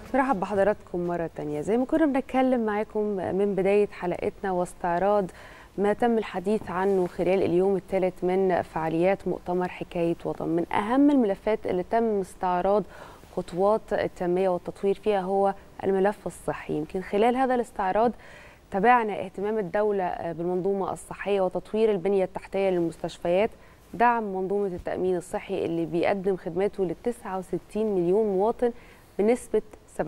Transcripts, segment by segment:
مرحب بحضراتكم مرة تانية زي ما كنا بنتكلم معاكم من بداية حلقتنا واستعراض ما تم الحديث عنه خلال اليوم الثالث من فعاليات مؤتمر حكاية وطن من أهم الملفات اللي تم استعراض خطوات التنمية والتطوير فيها هو الملف الصحي يمكن خلال هذا الاستعراض تابعنا اهتمام الدولة بالمنظومة الصحية وتطوير البنية التحتية للمستشفيات دعم منظومة التأمين الصحي اللي بيقدم خدماته ل 69 مليون مواطن بنسبة 70%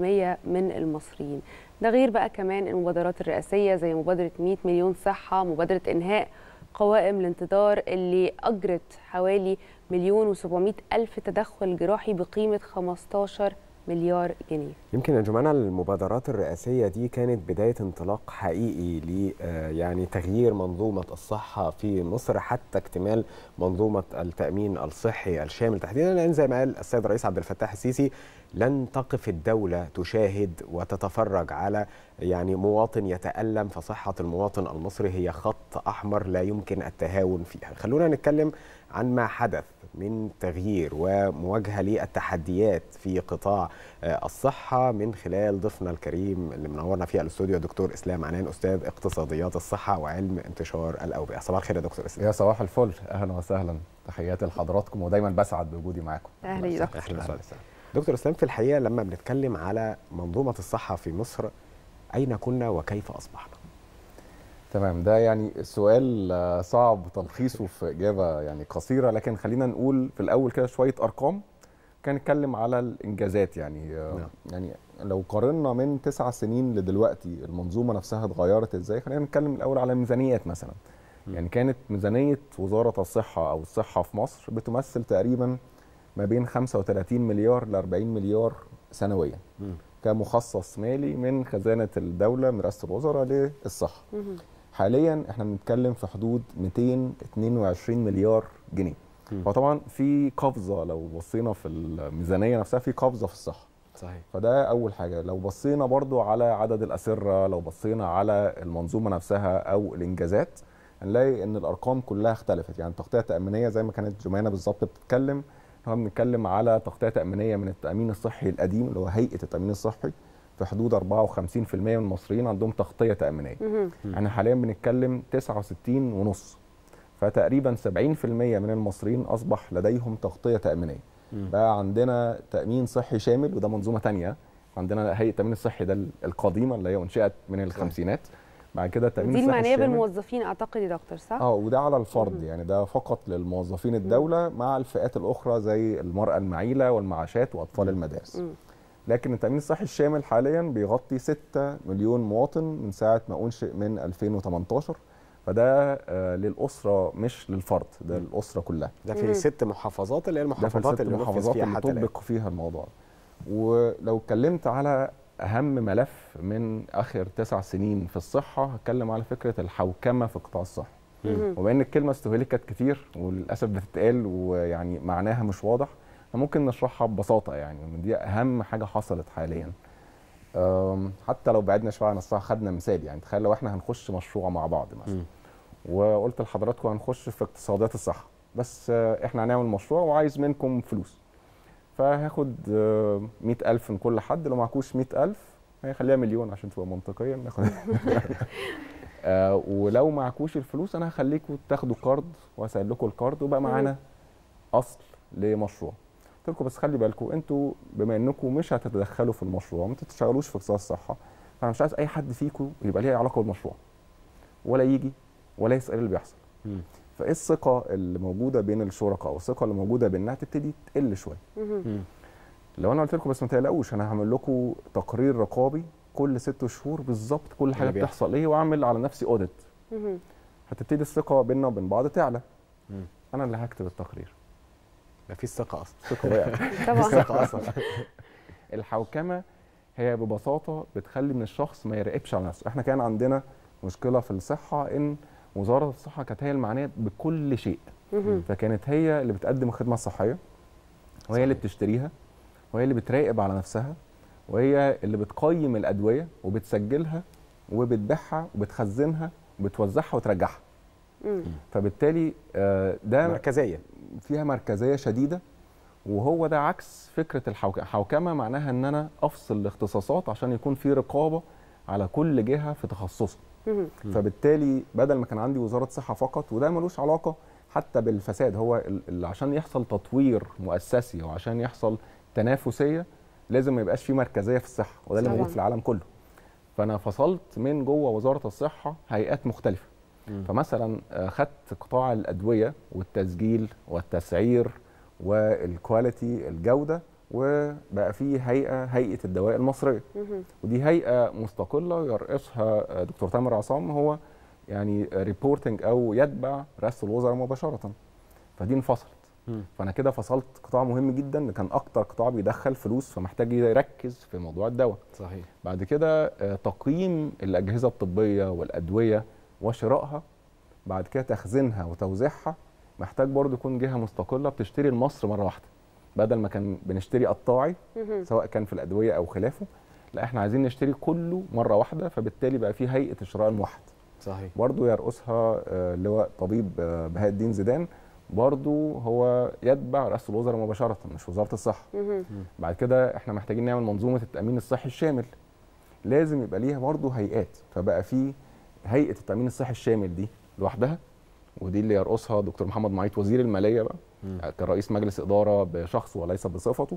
من المصريين ده غير بقى كمان المبادرات الرئاسية زي مبادرة 100 مليون صحة مبادرة إنهاء قوائم الانتظار اللي أجرت حوالي مليون و700 ألف تدخل جراحي بقيمة 15 مليار جنيه يمكن يا جماعه المبادرات الرئاسيه دي كانت بدايه انطلاق حقيقي ل يعني تغيير منظومه الصحه في مصر حتى اكتمال منظومه التامين الصحي الشامل تحديدا لان زي ما قال السيد الرئيس عبد الفتاح السيسي لن تقف الدوله تشاهد وتتفرج على يعني مواطن يتالم فصحه المواطن المصري هي خط احمر لا يمكن التهاون فيها خلونا نتكلم عن ما حدث من تغيير ومواجهه للتحديات في قطاع الصحه من خلال ضيفنا الكريم اللي منورنا في الاستوديو دكتور اسلام عنان استاذ اقتصاديات الصحه وعلم انتشار الاوبئه صباح الخير يا دكتور اسلام يا صباح الفل اهلا وسهلا تحياتي لحضراتكم ودايما بسعد بوجودي معاكم اهلا يا دكتور دكتور اسلام في الحقيقه لما بنتكلم على منظومه الصحه في مصر اين كنا وكيف اصبحنا تمام ده يعني سؤال صعب تلخيصه في اجابه يعني قصيره لكن خلينا نقول في الاول كده شويه ارقام كان نتكلم على الانجازات يعني نعم. يعني لو قارنا من تسع سنين لدلوقتي المنظومه نفسها اتغيرت ازاي خلينا نتكلم الاول على ميزانيات مثلا م. يعني كانت ميزانيه وزاره الصحه او الصحه في مصر بتمثل تقريبا ما بين 35 مليار ل 40 مليار سنويا م. كمخصص مالي من خزانه الدوله من رئاسه الوزراء للصحه م. حاليا احنا بنتكلم في حدود 222 مليار جنيه فطبعا في قفزه لو بصينا في الميزانيه نفسها في قفزه في الصحه صحيح فده اول حاجه لو بصينا برضو على عدد الاسره لو بصينا على المنظومه نفسها او الانجازات هنلاقي ان الارقام كلها اختلفت يعني التغطيه التامينيه زي ما كانت جمانه بالظبط بتتكلم احنا بنتكلم على تغطيه تامينيه من التامين الصحي القديم اللي هو هيئه التامين الصحي في حدود 54% من المصريين عندهم تغطيه تامينيه احنا حاليا بنتكلم 69 ونص فتقريبا 70% من المصريين اصبح لديهم تغطيه تامينيه بقى عندنا تامين صحي شامل وده منظومه ثانيه عندنا هيئه التامين الصحي ده القديمه اللي هي انشئت من الخمسينات بعد كده التامين دي المعنيه بالموظفين اعتقد يا دكتور صح اه وده على الفرد يعني ده فقط للموظفين الدوله مع الفئات الاخرى زي المراه المعيله والمعاشات واطفال المدارس لكن التامين الصحي الشامل حاليا بيغطي 6 مليون مواطن من ساعه ما انشئ من 2018 فده آه للاسره مش للفرد ده للاسره كلها ده في ست محافظات اللي هي المحافظات اللي المحافظات فيها اللي طبق فيها الموضوع ولو اتكلمت على اهم ملف من اخر تسع سنين في الصحه هتكلم على فكره الحوكمه في قطاع الصحه وبما ان الكلمه استهلكت كتير وللاسف بتتقال ويعني معناها مش واضح ممكن نشرحها ببساطه يعني دي اهم حاجه حصلت حاليا حتى لو بعدنا شويه عن الصحه خدنا مثال يعني تخيل لو احنا هنخش مشروع مع بعض مثلا م. وقلت لحضراتكم هنخش في اقتصادات الصحه بس احنا هنعمل مشروع وعايز منكم فلوس فهاخد 100000 من كل حد لو معكوش 100000 هيخليها مليون عشان تبقى منطقيا ناخد ولو معكوش الفلوس انا هخليكم تاخدوا كارد واسال لكم الكارد وبقى معانا اصل لمشروع قلت لكم بس خلي بالكم انتوا بما انكم مش هتتدخلوا في المشروع ما تشتغلوش في اقتصاد الصحه فانا مش عايز اي حد فيكم يبقى ليه علاقه بالمشروع ولا يجي ولا يسال اللي بيحصل فايه الثقه اللي موجوده بين الشركاء او الثقه اللي موجوده بينها تبتدي تقل شويه لو انا قلت لكم بس ما تقلقوش انا هعمل لكم تقرير رقابي كل ست شهور بالظبط كل حاجه بتحصل ايه واعمل على نفسي اوديت هتبتدي الثقه بيننا وبين بعض تعلى انا اللي هكتب التقرير مفيش ثقه اصلا ثقه وقعت طبعا ثقه اصلا الحوكمه هي ببساطه بتخلي من الشخص ما يراقبش على نفسه احنا كان عندنا مشكله في الصحه ان وزاره الصحه كانت هي المعنيه بكل شيء فكانت هي اللي بتقدم الخدمه الصحيه وهي اللي بتشتريها وهي اللي بتراقب على نفسها وهي اللي بتقيم الادويه وبتسجلها وبتبيعها وبتخزنها وبتوزعها وترجعها فبالتالي ده مركزيه فيها مركزيه شديده وهو ده عكس فكره الحوكمه الحوكمه معناها ان انا افصل الاختصاصات عشان يكون في رقابه على كل جهه في تخصصها مهم. فبالتالي بدل ما كان عندي وزاره صحه فقط وده ملوش علاقه حتى بالفساد هو ال- ال- عشان يحصل تطوير مؤسسي وعشان يحصل تنافسيه لازم ما يبقاش في مركزيه في الصحه وده اللي طبعاً. موجود في العالم كله فانا فصلت من جوه وزاره الصحه هيئات مختلفه مم. فمثلا آه، خدت قطاع الادويه والتسجيل والتسعير والكواليتي الجوده وبقى في هيئه هيئه الدواء المصريه مهم. ودي هيئه مستقله يرأسها آه، دكتور تامر عصام هو يعني ريبورتنج او يتبع رئاسه الوزراء مباشره فدي انفصلت مم. فانا كده فصلت قطاع مهم جدا كان اكتر قطاع بيدخل فلوس فمحتاج يركز في موضوع الدواء صحيح بعد كده آه، تقييم الاجهزه الطبيه والادويه وشرائها بعد كده تخزينها وتوزيعها محتاج برضه يكون جهه مستقله بتشتري لمصر مره واحده بدل ما كان بنشتري قطاعي مهم. سواء كان في الادويه او خلافه لا احنا عايزين نشتري كله مره واحده فبالتالي بقى في هيئه الشراء الموحد صحيح برضه يرأسها آه، اللواء طبيب آه، بهاء الدين زيدان برضه هو يتبع رئاسه الوزراء مباشره مش وزاره الصحه مهم. بعد كده احنا محتاجين نعمل منظومه التامين الصحي الشامل لازم يبقى ليها برضه هيئات فبقى في هيئه التامين الصحي الشامل دي لوحدها ودي اللي يرأسها دكتور محمد معيط وزير الماليه بقى مم. كرئيس مجلس اداره بشخصه وليس بصفته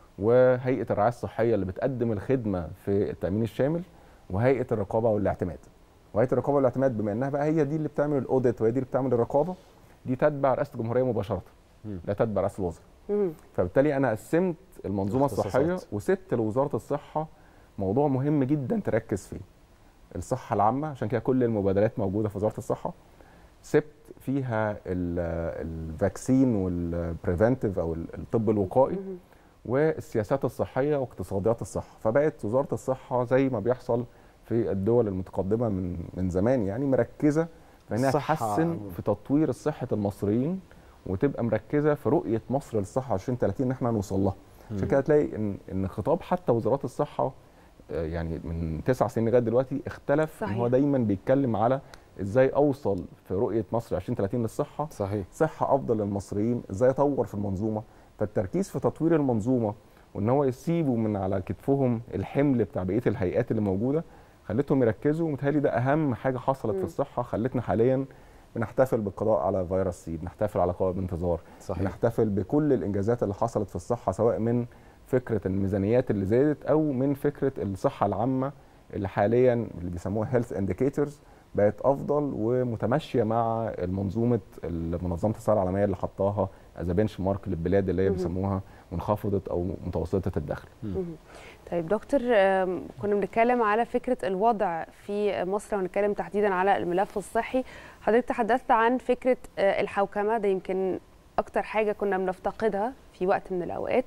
وهيئه الرعايه الصحيه اللي بتقدم الخدمه في التامين الشامل وهيئه الرقابه والاعتماد وهيئه الرقابه والاعتماد بما انها بقى هي دي اللي بتعمل الاوديت وهي دي اللي بتعمل الرقابه دي تتبع رئاسه الجمهوريه مباشره مم. لا تتبع رئاسه الوزراء مهم. فبالتالي انا قسمت المنظومه الصحيه اختصاصات. وسبت لوزاره الصحه موضوع مهم جدا تركز فيه الصحه العامه عشان كده كل المبادرات موجوده في وزاره الصحه سبت فيها ال- الفاكسين والبريفنتيف او الطب الوقائي مهم. والسياسات الصحيه واقتصاديات الصحه فبقت وزاره الصحه زي ما بيحصل في الدول المتقدمه من من زمان يعني مركزه في انها الصحة تحسن عموماً. في تطوير صحه المصريين وتبقى مركزه في رؤيه مصر للصحه 2030 ان احنا نوصل لها عشان كده تلاقي ان ان خطاب حتى وزارات الصحه آه، يعني من تسع سنين لغايه دلوقتي اختلف ان صحيح. هو دايما بيتكلم على ازاي اوصل في رؤيه مصر 2030 للصحه صحيح صحه افضل للمصريين ازاي اطور في المنظومه فالتركيز في تطوير المنظومه وان هو يسيبوا من على كتفهم الحمل بتاع بقيه الهيئات اللي موجوده خلتهم يركزوا ومتهيألي ده اهم حاجه حصلت مم. في الصحه خلتنا حاليا بنحتفل بالقضاء على فيروس سي بنحتفل على قوائم انتظار صحيح بنحتفل بكل الانجازات اللي حصلت في الصحه سواء من فكره الميزانيات اللي زادت او من فكره الصحه العامه اللي حاليا اللي بيسموها هيلث انديكيتورز بقت افضل ومتماشيه مع المنظومه منظمه الصحه العالميه اللي حطاها از بنش مارك للبلاد اللي هي مهم. بيسموها منخفضه او متوسطه الدخل مهم. طيب دكتور آم، كنا بنتكلم على فكرة الوضع في مصر وهنتكلم تحديدا على الملف الصحي حضرتك تحدثت عن فكرة آه، الحوكمة ده يمكن أكتر حاجة كنا بنفتقدها في وقت من الأوقات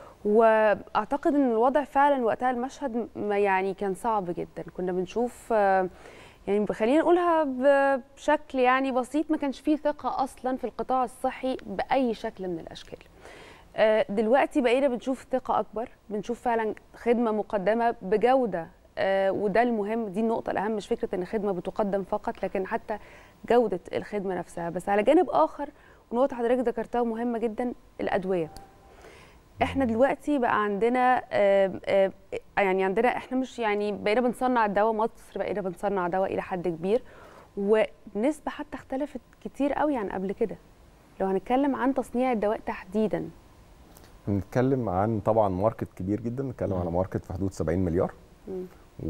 وأعتقد أن الوضع فعلا وقتها المشهد ما يعني كان صعب جدا كنا بنشوف آه، يعني خلينا نقولها بشكل يعني بسيط ما كانش فيه ثقة أصلا في القطاع الصحي بأي شكل من الأشكال آه، دلوقتي بقينا بنشوف ثقة أكبر بنشوف فعلا خدمة مقدمة بجودة آه، وده المهم دي النقطة الأهم مش فكرة إن خدمة بتقدم فقط لكن حتى جودة الخدمة نفسها بس على جانب آخر ونقطة حضرتك ذكرتها مهمة جدا الأدوية احنا دلوقتي بقى عندنا آه، آه، يعني عندنا احنا مش يعني بقينا بنصنع الدواء مصر بقينا بنصنع دواء الى حد كبير ونسبة حتى اختلفت كتير قوي عن قبل كده لو هنتكلم عن تصنيع الدواء تحديدا بنتكلم عن طبعا ماركت كبير جدا بنتكلم مم. على ماركت في حدود 70 مليار مم.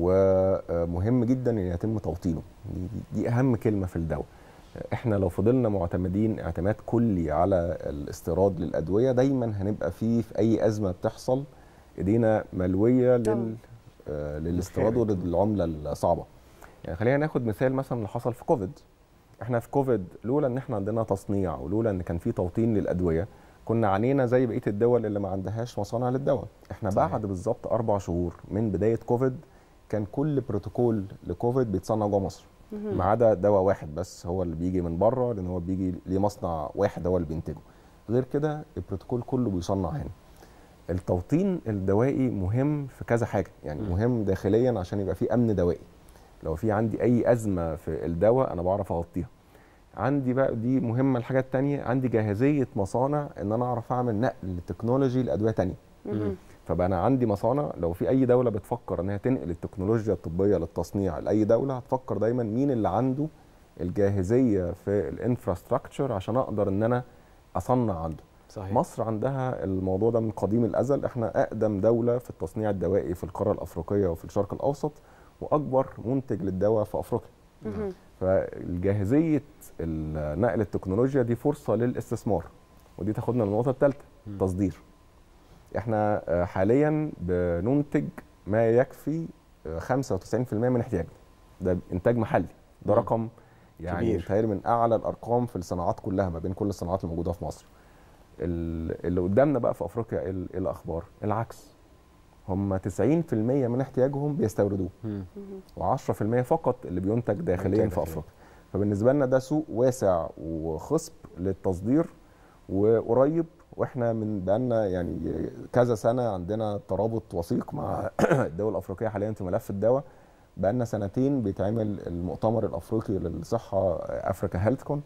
ومهم جدا ان يتم توطينه دي, دي اهم كلمه في الدواء احنا لو فضلنا معتمدين اعتماد كلي على الاستيراد للادويه دايما هنبقى فيه في اي ازمه بتحصل ايدينا ملويه لل طبعاً. آه، للاستيراد وللعمله الصعبه يعني خلينا ناخد مثال مثلا اللي حصل في كوفيد احنا في كوفيد لولا ان احنا عندنا تصنيع ولولا ان كان في توطين للادويه كنا عانينا زي بقيه الدول اللي ما عندهاش مصانع للدواء احنا صحيح. بعد بالظبط اربع شهور من بدايه كوفيد كان كل بروتوكول لكوفيد بيتصنع جوه مصر مهم. ما عدا دواء واحد بس هو اللي بيجي من بره لان هو بيجي ليه مصنع واحد هو اللي بينتجه غير كده البروتوكول كله بيصنع هنا التوطين الدوائي مهم في كذا حاجه يعني مم. مهم داخليا عشان يبقى في امن دوائي لو في عندي اي ازمه في الدواء انا بعرف اغطيها عندي بقى دي مهمه الحاجه الثانيه عندي جاهزيه مصانع ان انا اعرف اعمل نقل تكنولوجي لادويه ثانيه مهم. فبقى انا عندي مصانع لو في اي دوله بتفكر ان هي تنقل التكنولوجيا الطبيه للتصنيع لاي دوله هتفكر دايما مين اللي عنده الجاهزيه في الانفراستراكشر عشان اقدر ان انا اصنع عنده صحيح مصر عندها الموضوع ده من قديم الازل احنا اقدم دوله في التصنيع الدوائي في القاره الافريقيه وفي الشرق الاوسط واكبر منتج للدواء في افريقيا مهم. فالجاهزيه ال- نقل التكنولوجيا دي فرصه للاستثمار ودي تاخدنا للنقطه الثالثه مم. تصدير احنا آه، حاليا بننتج ما يكفي آه، 95% من احتياجنا ده انتاج محلي ده مم. رقم يعني كبير. متهيألي من اعلى الارقام في الصناعات كلها ما بين كل الصناعات الموجوده في مصر ال- اللي قدامنا بقى في افريقيا ايه ال- إيه الاخبار العكس هم 90% من احتياجهم بيستوردوه مم. و10% فقط اللي بينتج داخليا بينتج في داخلياً. افريقيا فبالنسبه لنا ده سوق واسع وخصب للتصدير وقريب واحنا من بقالنا يعني كذا سنه عندنا ترابط وثيق مع الدول الافريقيه حاليا في ملف الدواء بقالنا سنتين بيتعمل المؤتمر الافريقي للصحه افريكا هيلثكون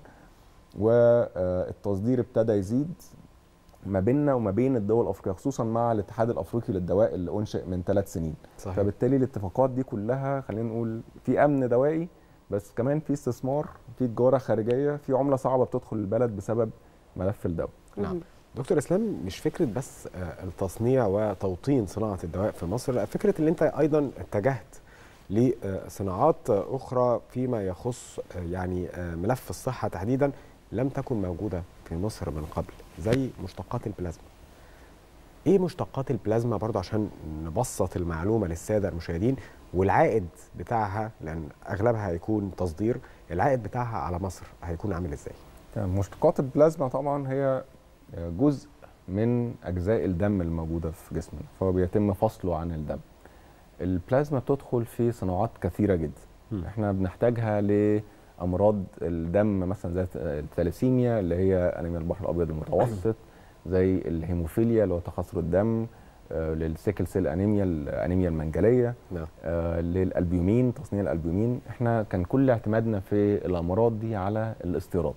والتصدير ابتدى يزيد ما بيننا وما بين الدول الافريقيه خصوصا مع الاتحاد الافريقي للدواء اللي انشئ من ثلاث سنين صحيح فبالتالي الاتفاقات دي كلها خلينا نقول في امن دوائي بس كمان في استثمار في تجاره خارجيه في عمله صعبه بتدخل البلد بسبب ملف الدواء نعم. مهم. دكتور اسلام مش فكره بس آه، التصنيع وتوطين صناعه الدواء في مصر لا فكره ان انت ايضا اتجهت لصناعات اخرى فيما يخص آه، يعني آه، ملف الصحه تحديدا لم تكن موجوده في مصر من قبل زي مشتقات البلازما ايه مشتقات البلازما برضه عشان نبسط المعلومه للساده المشاهدين والعائد بتاعها لان اغلبها هيكون تصدير العائد بتاعها على مصر هيكون عامل ازاي تمام مشتقات البلازما طبعا هي جزء من اجزاء الدم الموجوده في جسمنا فهو بيتم فصله عن الدم البلازما بتدخل في صناعات كثيره جدا مم. احنا بنحتاجها لامراض الدم مثلا زي الثاليسيميا اللي هي انيميا البحر الابيض المتوسط زي الهيموفيليا اللي هو تخثر الدم آه، للسيكل سيل انيميا الانيميا المنجليه نعم آه، للالبيومين تصنيع الالبيومين احنا كان كل اعتمادنا في الامراض دي على الاستيراد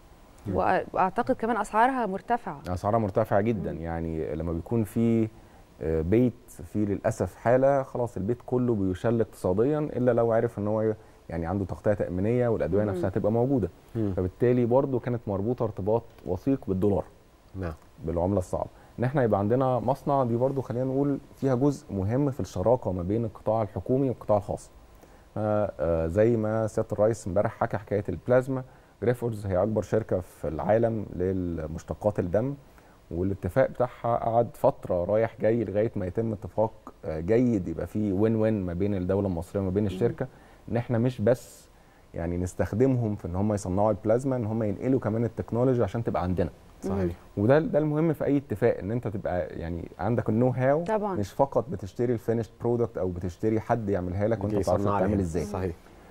واعتقد كمان اسعارها مرتفعه اسعارها مرتفعه جدا يعني لما بيكون في آه، بيت فيه للاسف حاله خلاص البيت كله بيشل اقتصاديا الا لو عرف ان هو يعني عنده تغطيه تامينيه والادويه مم. نفسها تبقى موجوده مم. فبالتالي برضو كانت مربوطه ارتباط وثيق بالدولار نعم بالعمله الصعبه ان احنا يبقى عندنا مصنع دي برضو خلينا نقول فيها جزء مهم في الشراكه ما بين القطاع الحكومي والقطاع الخاص آه، آه، زي ما سياده الرئيس امبارح حكى حكايه البلازما جريفورز هي اكبر شركه في العالم للمشتقات الدم والاتفاق بتاعها قعد فتره رايح جاي لغايه ما يتم اتفاق آه، جيد يبقى فيه وين وين ما بين الدوله المصريه وما بين الشركه ان احنا مش بس يعني نستخدمهم في ان هم يصنعوا البلازما ان هم ينقلوا كمان التكنولوجي عشان تبقى عندنا صحيح وده ده المهم في اي اتفاق ان انت تبقى يعني عندك النو هاو طبعا مش فقط بتشتري الفينيشد برودكت او بتشتري حد يعملها لك وانت يجي بتعرف يصنع تعمل لها. ازاي صحيح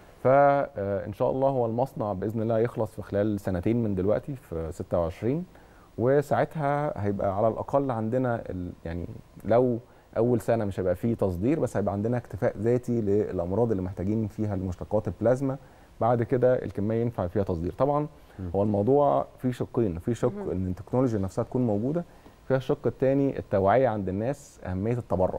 فان شاء الله هو المصنع باذن الله يخلص في خلال سنتين من دلوقتي في 26 وساعتها هيبقى على الاقل عندنا ال- يعني لو اول سنه مش هيبقى فيه تصدير بس هيبقى عندنا اكتفاء ذاتي للامراض اللي محتاجين فيها المشتقات البلازما بعد كده الكميه ينفع فيها تصدير طبعا مم. هو الموضوع فيه شقين في شق مهم. ان التكنولوجيا نفسها تكون موجوده فيها الشق الثاني التوعيه عند الناس اهميه التبرع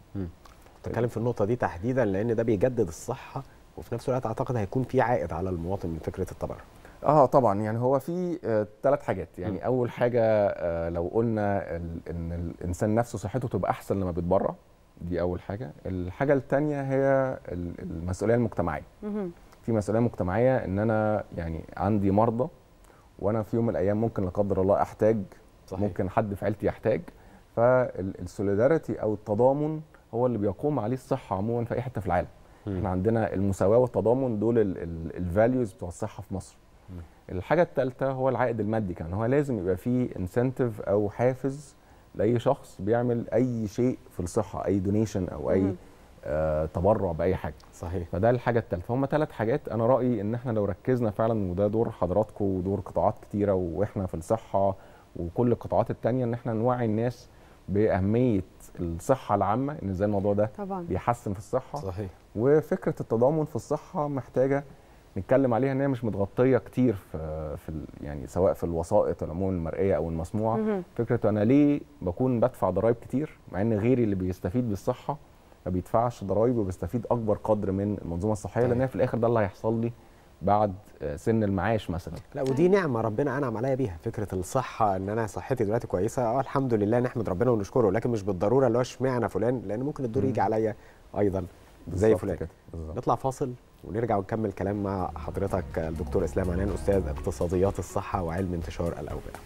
بتكلم في النقطه دي تحديدا لان ده بيجدد الصحه وفي نفس الوقت اعتقد هيكون في عائد على المواطن من فكره التبرع اه طبعا يعني هو في ثلاث حاجات يعني اول حاجه آه لو قلنا ال- ان الانسان نفسه صحته تبقى احسن لما بيتبرع دي اول حاجه الحاجه الثانيه هي ال- المسؤوليه المجتمعيه مهم. في في مسؤوليه مجتمعيه ان انا يعني عندي مرضى وانا في يوم من الايام ممكن لا قدر الله احتاج صحيح ممكن حد في عيلتي يحتاج فالسوليداريتي او التضامن هو اللي بيقوم عليه الصحه عموما في اي حته في العالم مم. احنا عندنا المساواه والتضامن دول الفاليوز بتوع الصحه في مصر مم. الحاجه الثالثه هو العائد المادي كان هو لازم يبقى فيه انسنتيف او حافز لاي شخص بيعمل اي شيء في الصحه اي دونيشن او اي مم. آه تبرع باي حاجه صحيح فده الحاجه الثالثه هم ثلاث حاجات انا رايي ان احنا لو ركزنا فعلا وده دور حضراتكم ودور قطاعات كتيره واحنا في الصحه وكل القطاعات التانية ان احنا نوعي الناس باهميه الصحه العامه ان ازاي الموضوع ده طبعا بيحسن في الصحه صحيح وفكره التضامن في الصحه محتاجه نتكلم عليها ان هي مش متغطيه كتير في في يعني سواء في الوسائط العموم المرئيه او المسموعه مهم. فكره انا ليه بكون بدفع ضرائب كتير مع ان غيري اللي بيستفيد بالصحه ما بيدفعش ضرائب وبيستفيد اكبر قدر من المنظومه الصحيه طيب. لان هي في الاخر ده اللي هيحصل لي بعد آه، سن المعاش مثلا لا ودي نعمه ربنا انعم عليا بيها فكره الصحه ان انا صحتي دلوقتي كويسه اه الحمد لله نحمد ربنا ونشكره لكن مش بالضروره اللي هو اشمعنى فلان لان ممكن الدور مم. يجي عليا ايضا زي بالظبط فلان كده بالظبط نطلع فاصل ونرجع ونكمل كلام مع حضرتك الدكتور اسلام عنان استاذ اقتصاديات الصحه وعلم انتشار الاوبئه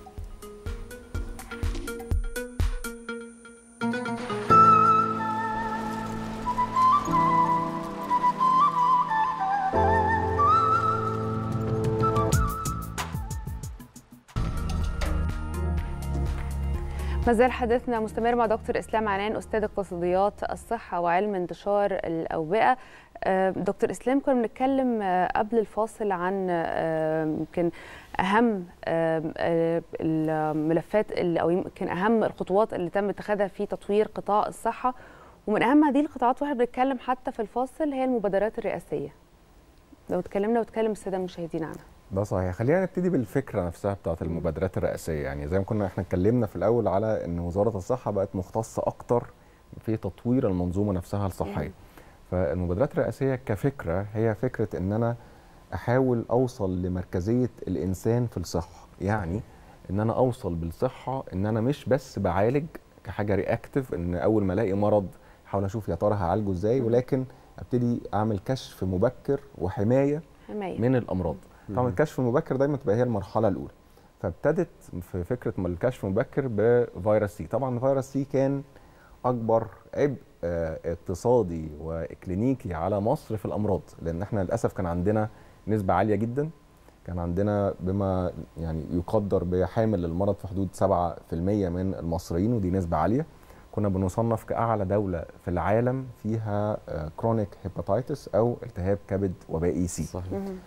ما زال حديثنا مستمر مع دكتور اسلام عنان استاذ اقتصاديات الصحه وعلم انتشار الاوبئه آه، دكتور اسلام كنا بنتكلم آه، قبل الفاصل عن آه، يمكن اهم آه، آه، الملفات اللي او يمكن اهم الخطوات اللي تم اتخاذها في تطوير قطاع الصحه ومن اهم هذه القطاعات واحنا بنتكلم حتى في الفاصل هي المبادرات الرئاسيه لو اتكلمنا وتكلم الساده المشاهدين عنها ده صحيح خلينا نبتدي بالفكره نفسها بتاعت المبادرات الرئاسيه يعني زي ما كنا احنا اتكلمنا في الاول على ان وزاره الصحه بقت مختصه اكتر في تطوير المنظومه نفسها الصحيه فالمبادرات الرئاسيه كفكره هي فكره ان انا احاول اوصل لمركزيه الانسان في الصحه يعني ان انا اوصل بالصحه ان انا مش بس بعالج كحاجه رياكتيف ان اول ما الاقي مرض احاول اشوف يا ترى هعالجه ازاي ولكن ابتدي اعمل كشف مبكر وحمايه حمايه من الامراض طبعا الكشف المبكر دايما تبقى هي المرحله الاولى فابتدت في فكره ما الكشف المبكر بفيروس سي طبعا فيروس سي كان اكبر عبء آه، اقتصادي واكلينيكي على مصر في الامراض لان احنا للاسف كان عندنا نسبه عاليه جدا كان عندنا بما يعني يقدر بحامل المرض في حدود 7% من المصريين ودي نسبه عاليه كنا بنصنف كاعلى دوله في العالم فيها كرونيك هيباتيتس او التهاب كبد وبائي سي صحيح مهم.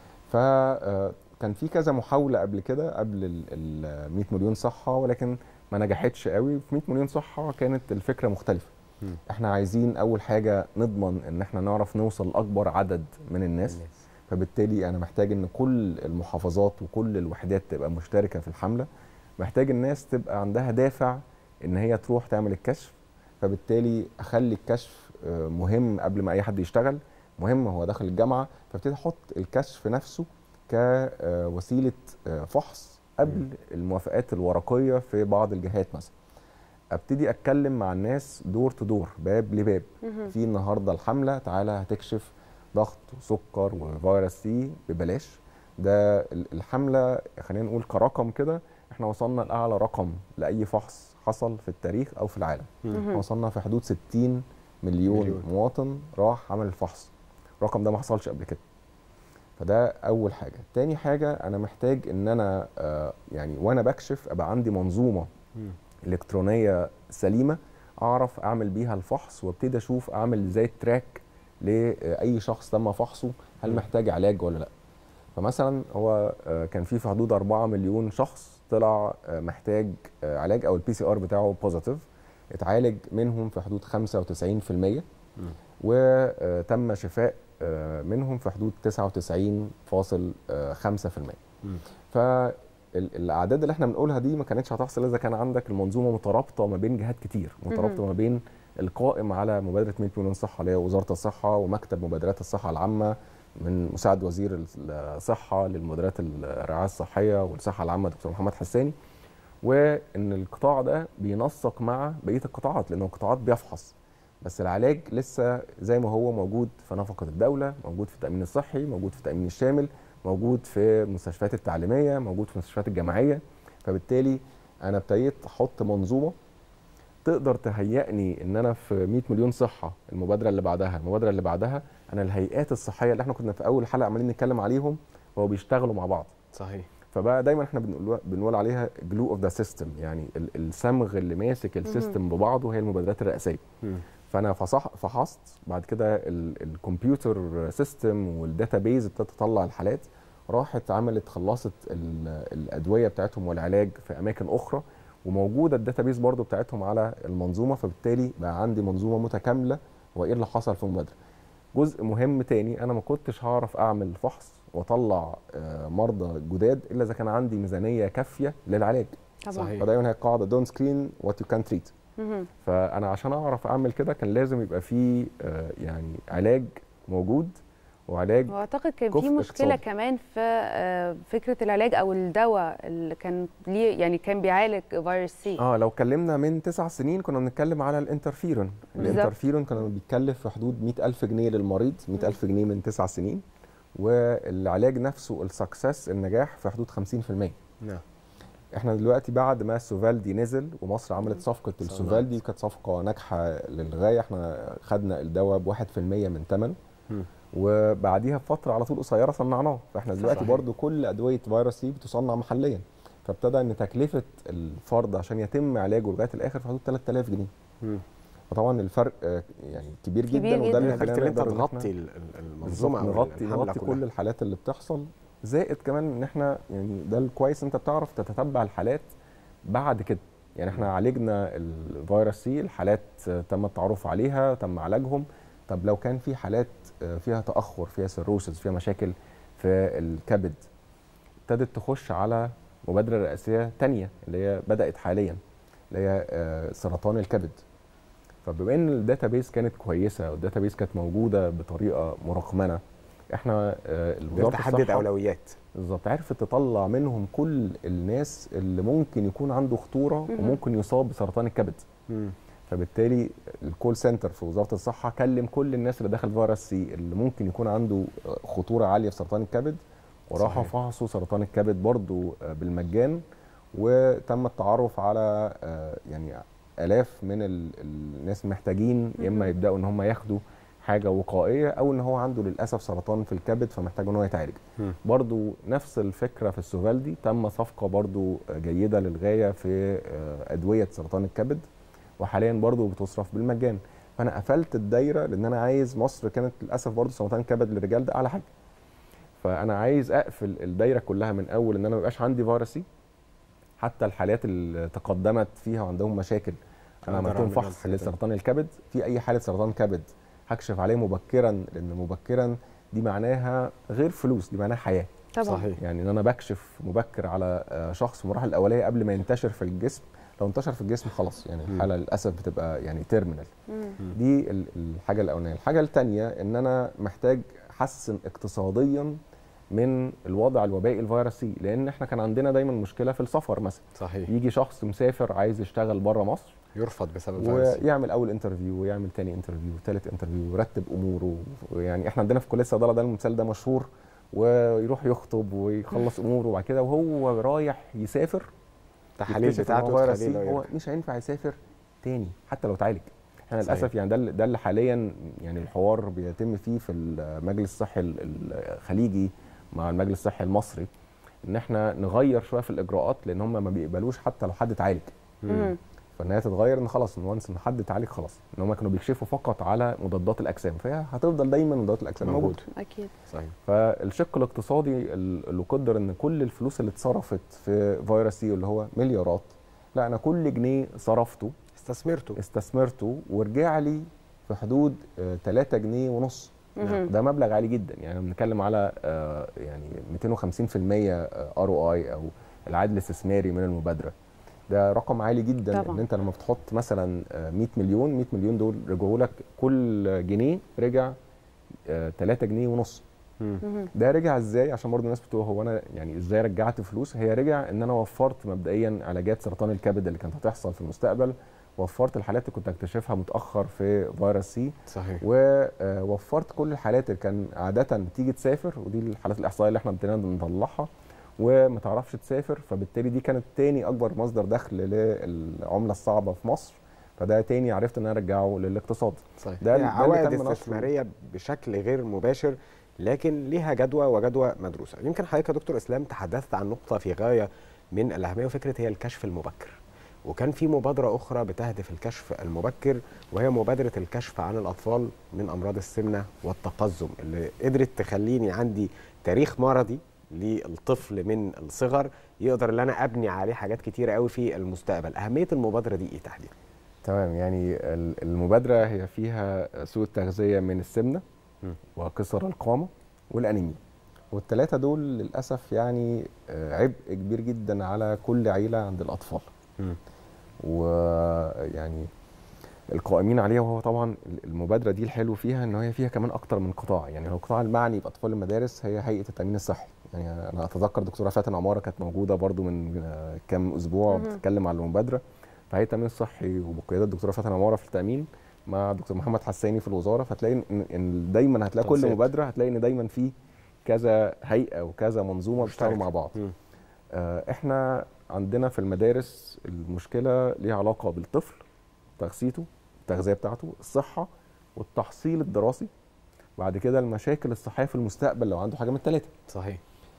فكان في كذا محاوله قبل كده قبل ال- ال 100 مليون صحه ولكن ما نجحتش قوي في 100 مليون صحه كانت الفكره مختلفه مم. احنا عايزين اول حاجه نضمن ان احنا نعرف نوصل لاكبر عدد من الناس فبالتالي انا محتاج ان كل المحافظات وكل الوحدات تبقى مشتركه في الحمله محتاج الناس تبقى عندها دافع ان هي تروح تعمل الكشف فبالتالي اخلي الكشف آه، مهم قبل ما اي حد يشتغل مهم هو داخل الجامعه فابتدي احط الكشف نفسه كوسيله فحص قبل الموافقات الورقيه في بعض الجهات مثلا ابتدي اتكلم مع الناس دور تو دور باب لباب مهم. في النهارده الحمله تعالى هتكشف ضغط وسكر وفيروس سي ببلاش ده ال- الحمله خلينا نقول كرقم كده احنا وصلنا لاعلى رقم لاي فحص حصل في التاريخ او في العالم مهم. وصلنا في حدود 60 مليون, مليون. مليون. مواطن راح عمل الفحص الرقم ده ما حصلش قبل كده فده اول حاجه تاني حاجه انا محتاج ان انا آه يعني وانا بكشف ابقى عندي منظومه مم. الكترونيه سليمه اعرف اعمل بيها الفحص وابتدي اشوف اعمل ازاي تراك لاي شخص تم فحصه هل مم. محتاج علاج ولا لا فمثلا هو آه، كان في في حدود 4 مليون شخص طلع آه، محتاج آه، علاج او البي سي ار بتاعه بوزيتيف اتعالج منهم في حدود 95% وتم شفاء آه، منهم في حدود 99.5% مم. فالاعداد اللي احنا بنقولها دي ما كانتش هتحصل اذا كان عندك المنظومه مترابطه ما بين جهات كتير مترابطه ما بين القائم على مبادره 100 مليون صحه اللي هي وزاره الصحه ومكتب مبادرات الصحه العامه من مساعد وزير الصحه للمبادرات الرعايه الصحيه والصحه العامه دكتور محمد حساني وان القطاع ده بينسق مع بقيه القطاعات لانه القطاعات بيفحص بس العلاج لسه زي ما هو موجود في نفقه الدوله موجود في التامين الصحي موجود في التامين الشامل موجود في المستشفيات التعليميه موجود في المستشفيات الجامعيه فبالتالي انا ابتديت احط منظومه تقدر تهيئني ان انا في 100 مليون صحه المبادره اللي بعدها المبادره اللي بعدها انا الهيئات الصحيه اللي احنا كنا في اول حلقه عمالين نتكلم عليهم هو بيشتغلوا مع بعض صحيح فبقى دايما احنا بنقول بنقول عليها جلو اوف ذا سيستم يعني ال- الصمغ اللي ماسك السيستم ببعضه هي المبادرات الرئاسيه مم. فانا فصح فحصت بعد كده ال- الكمبيوتر سيستم والداتا بيز ابتدت تطلع الحالات راحت عملت خلصت ال- الادويه بتاعتهم والعلاج في اماكن اخرى وموجوده الداتا بيز برضو بتاعتهم على المنظومه فبالتالي بقى عندي منظومه متكامله وايه اللي حصل في المبادره جزء مهم تاني انا ما كنتش هعرف اعمل فحص واطلع آه، مرضى جداد الا اذا كان عندي ميزانيه كافيه للعلاج طبعا صحيح. فدايما هي القاعده دونت سكرين وات يو كان تريت مهم. فانا عشان اعرف اعمل كده كان لازم يبقى في آه، يعني علاج موجود وعلاج واعتقد كان في كفء مشكله اقتصادي. كمان في آه، فكره العلاج او الدواء اللي كان ليه يعني كان بيعالج فيروس سي اه لو اتكلمنا من تسع سنين كنا بنتكلم على الانترفيرون بالظبط. الانترفيرون كان بيتكلف في حدود 100000 جنيه للمريض 100000 جنيه من تسع سنين والعلاج نفسه السكسس النجاح في حدود 50% نعم احنا دلوقتي بعد ما السوفالدي نزل ومصر عملت صفقه صنعت. السوفالدي كانت صفقه ناجحه للغايه احنا خدنا الدواء ب 1% من ثمن مم. وبعديها بفتره على طول قصيره صنعناه فاحنا دلوقتي صحيح. برضو كل ادويه فيروس سي بتصنع محليا فابتدى ان تكلفه الفرد عشان يتم علاجه لغايه الاخر في حدود 3000 جنيه مم. فطبعا الفرق آه، يعني كبير, كبير جدا وده جدا. اللي قدرت خلانا ان انت نقدر إن إحنا تغطي ال- ال- بالظبط المنظومه أو نغطي الحملة نغطي كلها. كل الحالات اللي بتحصل زائد كمان ان احنا يعني ده الكويس انت بتعرف تتتبع الحالات بعد كده يعني احنا عالجنا الفيروس سي الحالات آه، تم التعرف عليها تم علاجهم طب لو كان في حالات آه، فيها تاخر فيها سيروسز فيها مشاكل في الكبد ابتدت تخش على مبادره رئاسيه تانية اللي هي بدات حاليا اللي هي آه، سرطان الكبد فبما ان الداتابيس كانت كويسه والداتابيس كانت موجوده بطريقه مرقمنه احنا آه، قدرت وزاره تحدد الصحه اولويات بالظبط عرفت تطلع منهم كل الناس اللي ممكن يكون عنده خطوره مهم. وممكن يصاب بسرطان الكبد مم. فبالتالي الكول سنتر في وزاره الصحه كلم كل الناس اللي دخل فيروس سي اللي ممكن يكون عنده خطوره عاليه في سرطان الكبد وراحوا صحيح. فحصوا سرطان الكبد برضو آه، بالمجان وتم التعرف على آه، يعني الاف من ال- الناس محتاجين يا اما مهم. يبداوا ان هم ياخدوا حاجه وقائيه او ان هو عنده للاسف سرطان في الكبد فمحتاج ان هو يتعالج مم. برضو نفس الفكره في السوفالدي تم صفقه برضو جيده للغايه في آه، ادويه سرطان الكبد وحاليا برضو بتصرف بالمجان فانا قفلت الدايره لان انا عايز مصر كانت للاسف برضو سرطان الكبد للرجال ده اعلى حاجه فانا عايز اقفل الدايره كلها من اول ان انا ما يبقاش عندي فيروسي حتى الحالات اللي تقدمت فيها وعندهم مشاكل انا أقدر عملت لهم أعمل فحص الحاجات دي. لسرطان الكبد في اي حاله سرطان كبد هكشف عليه مبكرا لان مبكرا دي معناها غير فلوس دي معناها حياه طبعا صحيح يعني ان انا بكشف مبكر على آه، شخص في المراحل الاوليه قبل ما ينتشر في الجسم لو انتشر في الجسم خلاص يعني مم. الحاله للاسف بتبقى يعني تيرمينال مم. دي ال- الحاجه الاولانيه الحاجه الثانيه ان انا محتاج احسن اقتصاديا من الوضع الوبائي الفيروسي لان احنا كان عندنا دايما مشكله في السفر مثلا صحيح يجي شخص مسافر عايز يشتغل بره مصر يرفض بسبب فيروس ويعمل اول انترفيو ويعمل تاني انترفيو وثالث انترفيو ويرتب اموره ويعني احنا عندنا في كليه الصيدله ده المثال ده مشهور ويروح يخطب ويخلص اموره وبعد كده وهو رايح يسافر التحاليل يكتشف إن هو بتاعته فيروس تخليه سي، لا هو يرجع. مش هينفع يسافر تاني حتى لو اتعالج احنا صحيح. للاسف يعني ده اللي- ده اللي حاليا يعني الحوار بيتم فيه في المجلس الصحي ال- الخليجي مع المجلس الصحي المصري ان احنا نغير شويه في الاجراءات لان هم ما بيقبلوش حتى لو حد اتعالج مم. فان هي تتغير ان خلاص ان وانس ان حد اتعالج خلاص ان هم كانوا بيكشفوا فقط على مضادات الاجسام فهي هتفضل دايما مضادات الاجسام موجوده موجود اكيد صحيح فالشق الاقتصادي ال- اللي قدر ان كل الفلوس اللي اتصرفت في فيروس سي اللي هو مليارات لا انا كل جنيه صرفته استثمرته استثمرته ورجع لي في حدود 3 جنيه ونص مهم. ده مبلغ عالي جدا يعني بنتكلم على آه، يعني 250% ار او اي او العائد الاستثماري من المبادره ده رقم عالي جدا طبعا. ان انت لما بتحط مثلا آه، 100 مليون 100 مليون دول رجعوا لك كل جنيه رجع 3 جنيه ونص مم. مهم. ده رجع ازاي عشان برضه الناس بتقول هو انا يعني ازاي رجعت فلوس هي رجع ان انا وفرت مبدئيا علاجات سرطان الكبد اللي كانت هتحصل في المستقبل وفرت الحالات اللي كنت اكتشفها متاخر في فيروس سي صحيح ووفرت كل الحالات اللي كان عاده تيجي تسافر ودي الحالات الاحصائيه اللي احنا ابتدينا نطلعها وما تعرفش تسافر فبالتالي دي كانت تاني اكبر مصدر دخل للعمله الصعبه في مصر فده تاني عرفت ان انا ارجعه للاقتصاد صحيح ده- ده ده اللي عوائد تم نشره. استثماريه بشكل غير مباشر لكن ليها جدوى وجدوى مدروسه يمكن حضرتك يا دكتور اسلام تحدثت عن نقطه في غايه من الاهميه وفكره هي الكشف المبكر وكان في مبادره اخرى بتهدف الكشف المبكر وهي مبادره الكشف عن الاطفال من امراض السمنه والتقزم اللي قدرت تخليني عندي تاريخ مرضي للطفل من الصغر يقدر ان انا ابني عليه حاجات كتيره قوي في المستقبل اهميه المبادره دي ايه تحديدا تمام يعني ال- المبادره هي فيها سوء التغذيه من السمنه مم. وقصر القامه والانيميا والثلاثه دول للاسف يعني آه، عبء كبير جدا على كل عيله عند الاطفال مم. ويعني القائمين عليها وهو طبعا المبادره دي الحلو فيها ان هي فيها كمان اكتر من قطاع يعني هو القطاع المعني باطفال المدارس هي هيئه التامين الصحي يعني انا اتذكر دكتوره فاتن عماره كانت موجوده برضو من آه، كام اسبوع مهم. بتتكلم على المبادره فهيئه التامين الصحي وبقياده الدكتوره فاتن عماره في التامين مع دكتور محمد حساني في الوزاره فتلاقي ان إن دايما هتلاقي كل تنسيق. مبادره هتلاقي ان دايما في كذا هيئه وكذا منظومه بيشتغلوا مشتركة. مع بعض مم. آه، احنا عندنا في المدارس المشكله ليها علاقه بالطفل تغذيته التغذيه بتاعته الصحه والتحصيل الدراسي بعد كده المشاكل الصحيه في المستقبل لو عنده حاجه من الثلاثه صحيح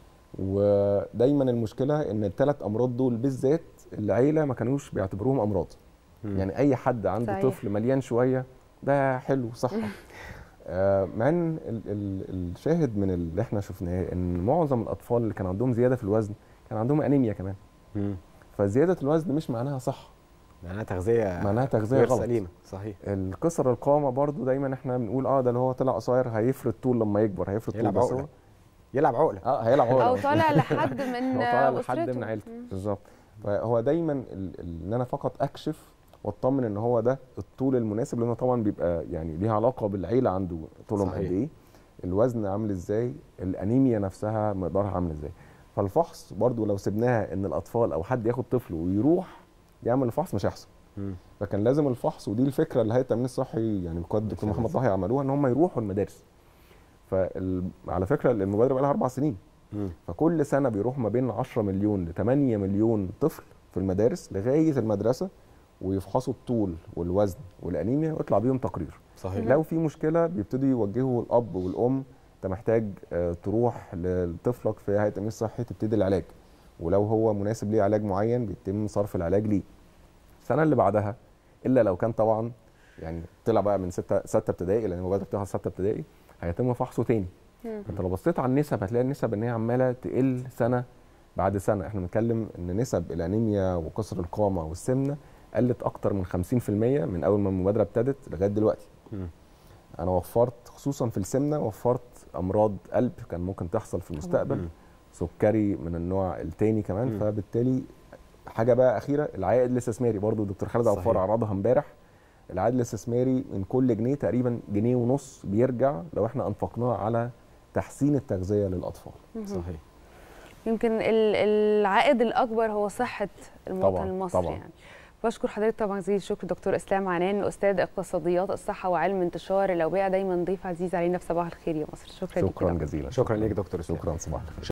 ودايما المشكله ان الثلاث امراض دول بالذات العيله ما كانوش بيعتبروهم امراض مم. يعني اي حد عنده صحيح. طفل مليان شويه ده حلو صحه آه، مع ان ال- ال- الشاهد من اللي احنا شفناه ان معظم الاطفال اللي كان عندهم زياده في الوزن كان عندهم انيميا كمان مم. فزياده الوزن مش معناها صح معناها تغذيه معناها تغذيه غير غلط سليمه صحيح القصر القامه برضو دايما احنا بنقول اه ده اللي هو طلع قصير هيفرد طول لما يكبر هيفرد طول يلعب بس عقلة. هو يلعب عقله اه هيلعب عقله او طالع لحد من هو طالع لحد أسرته. من عيلته مم. بالظبط فهو دايما ال- ال- ان انا فقط اكشف واطمن ان هو ده الطول المناسب لانه طبعا بيبقى يعني ليها علاقه بالعيله عنده طولهم قد صحيح. ايه الوزن عامل ازاي الانيميا نفسها مقدارها عامل ازاي فالفحص برضو لو سبناها ان الاطفال او حد ياخد طفله ويروح يعمل الفحص مش هيحصل مم. فكان لازم الفحص ودي الفكره اللي هيئه التامين الصحي يعني بقياده الدكتور محمد ضاحي عملوها ان هم يروحوا المدارس فعلى فكره المبادره بقى لها اربع سنين مم. فكل سنه بيروح ما بين 10 مليون ل 8 مليون طفل في المدارس لغايه المدرسه ويفحصوا الطول والوزن والانيميا ويطلع بيهم تقرير صحيح لو في مشكله بيبتدوا يوجهوا الاب والام انت محتاج آه، تروح لطفلك في هيئه التامين الصحي تبتدي العلاج ولو هو مناسب ليه علاج معين بيتم صرف العلاج ليه السنه اللي بعدها الا لو كان طبعا يعني طلع بقى من سته سته ابتدائي لان المبادره بتاعها سته ابتدائي هيتم فحصه تاني مم. انت لو بصيت على النسب هتلاقي النسب ان هي عماله تقل سنه بعد سنه احنا بنتكلم ان نسب الانيميا وكسر القامه والسمنه قلت اكتر من 50% من اول ما المبادره ابتدت لغايه دلوقتي مم. انا وفرت خصوصا في السمنه وفرت امراض قلب كان ممكن تحصل في المستقبل مم. سكري من النوع التاني كمان مم. فبالتالي حاجه بقى اخيره العائد الاستثماري برضو الدكتور خالد صحيح. عفار عرضها امبارح العائد الاستثماري من كل جنيه تقريبا جنيه ونص بيرجع لو احنا انفقناه على تحسين التغذيه للاطفال مهم. صحيح يمكن ال- العائد الاكبر هو صحه المواطن طبعاً، المصري طبعاً. يعني بشكر حضرتك طبعا جزيل الشكر دكتور اسلام عنان استاذ اقتصاديات الصحه وعلم انتشار الاوبئه دايما ضيف عزيز علينا في صباح الخير يا مصر شكرا ليك شكرا يا دكتور. جزيلا شكرا ليك دكتور اسلام شكرا صباح الخير